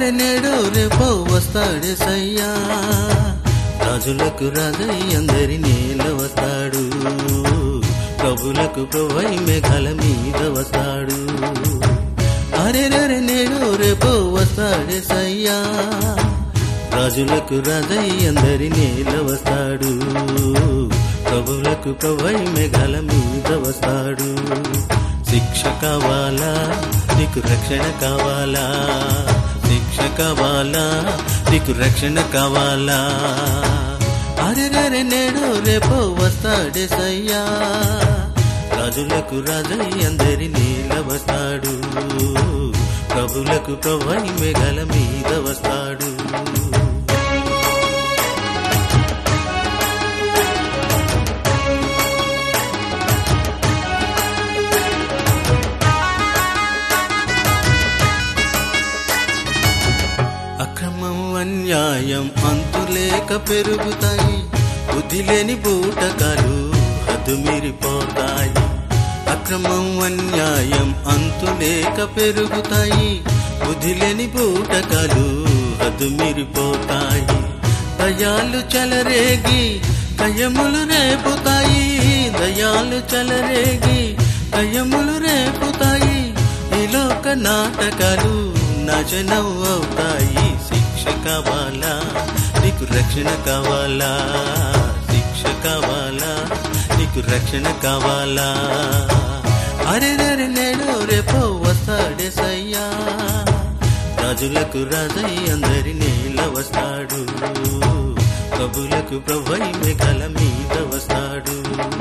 అరెరెరె నేడు రేపో వస్తాడే సయ్యా రాజులకు రాజై అందరి నేల వస్తాడు ప్రభులకు ప్రభై మేఘాల మీద వస్తాడు అరెరెరె నేడు రేపో వస్తాడే సయ్యా రాజులకు రాజై అందరి నేల వస్తాడు ప్రభులకు ప్రభై మేఘాల మీద వస్తాడు శిక్ష కావాలా నీకు రక్షణ కావాలా శిక్ష కావాలా నీకు రక్షణ కావాలా అరెరెరె నేడు రేపో వస్తాడే సయ్యా రాజులకు రాజై అందరి నీల వస్తాడు ప్రభులకు ప్రభై మేఘాల మీద వస్తాడు అక్రమం అన్యాయం అంతులేక పెరుగుతాయి బుద్ధి లేని బూటకాలు హద్దు మీరిపోతాయి అక్రమం అన్యాయం అంతులేక పెరుగుతాయి బుద్ధి లేని బూటకాలు హద్దు మీరిపోతాయి దయాలు చలరేగి కయములు రేపుతాయి దయాలు చలరేగి కయములు రేపుతాయి ఈ లోక నాటకాలు నాశనం అవుతాయి శిక్ష కావాలా నీకు రక్షణ కావాలా శిక్ష కావాలా నీకు రక్షణ కావాలా అరే నరే నేడు రేపో వస్తాడే సయ్యా రాజులకు రాజై అందరి నేల వస్తాడు ప్రభులకు ప్రభై మేఘాల మీద వస్తాడు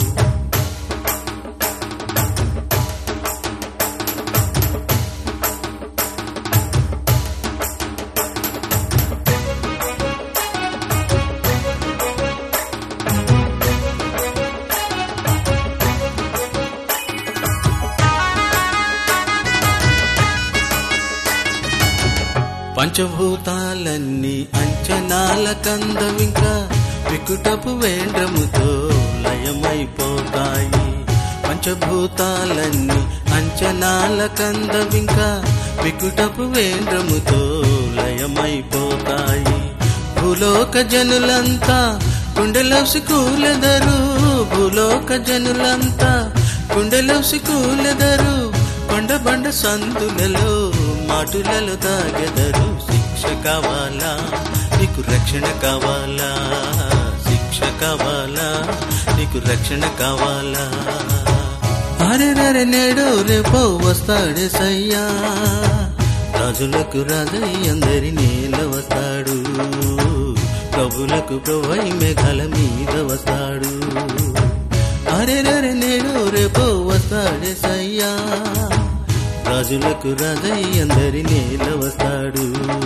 పంచభూతాలన్నీ అంచనాల కందమింకా వికుటపు వేంద్రముతో లయమైపోతాయి పంచభూతాలన్నీ అంచనాల కందమింకా వికుటపు వేంద్రముతో లయమైపోతాయి భూలోక జనులంతా గుండెలసి కూలెదరు భూలోక జనులంతా గుండెలసి కూలెదరు కొండ బండ సందులలో మాటులలో తాగెదరు శిక్ష కావాలా నీకు రక్షణ కావాలా శిక్ష కావాలా నీకు రక్షణ కావాలా అరే నరే నేడు రేపో వస్తాడే సయ్యా రాజులకు రాజై అందరి నేల వస్తాడు ప్రభులకు ప్రభై మేఘాల మీద వస్తాడు అరే నరే నేడు రేపో వస్తాడే సయ్యా రాజులకు రాజై అందరి నేల వస్తాడు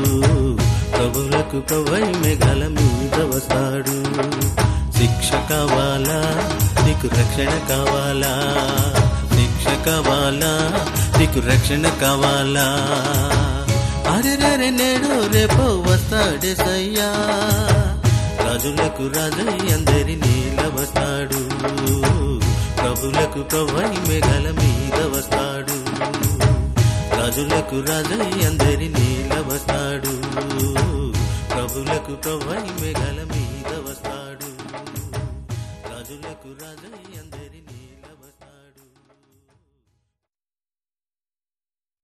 ప్రభులకు ప్రభై మేఘాల మీద వస్తాడు శిక్ష కావాలా నీకు రక్షణ కావాలా శిక్ష కావాలా నీకు రక్షణ కావాలా అరెరెరె నేడు రేపో వస్తాడే సయ్యా రాజులకు రాజై అందరి నీల వస్తాడు ప్రభులకు ప్రభై మేఘాల మీద వస్తాడు రాజులకు రాజై అందరి నీల వస్తాడు ప్రభులకు ప్రభై మేఘాల మీద వస్తాడు రాజులకు రాజై అందరి